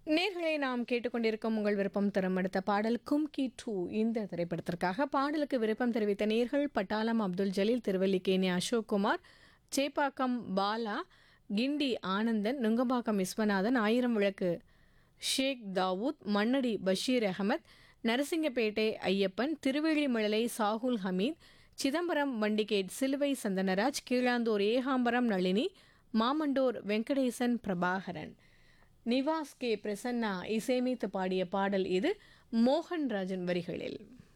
நேர்களை நாம் கேட்டுக்கொண்டிருக்கும் உங்கள் விருப்பம் தரும் அடுத்த பாடல் கும்கி டூ இந்த திரைப்படத்திற்காக பாடலுக்கு விருப்பம் தெரிவித்த நேர்கள் பட்டாளம் அப்துல் ஜலீல் திருவல்லிக்கேணி அசோக் குமார் சேப்பாக்கம் பாலா கிண்டி ஆனந்தன் நுங்கம்பாக்கம் விஸ்வநாதன் ஆயிரம் விளக்கு ஷேக் தாவூத் மண்ணடி பஷீர் அகமத் நரசிங்கப்பேட்டை ஐயப்பன் திருவேழிமழலை சாகுல் ஹமீத் சிதம்பரம் வண்டிகேட் சிலுவை சந்தனராஜ் கீழாந்தூர் ஏகாம்பரம் நளினி மாமண்டூர் வெங்கடேசன் பிரபாகரன் நிவாஸ் கே பிரசன்னா இசையமைத்து பாடிய பாடல் இது மோகன்ராஜன் வரிகளில்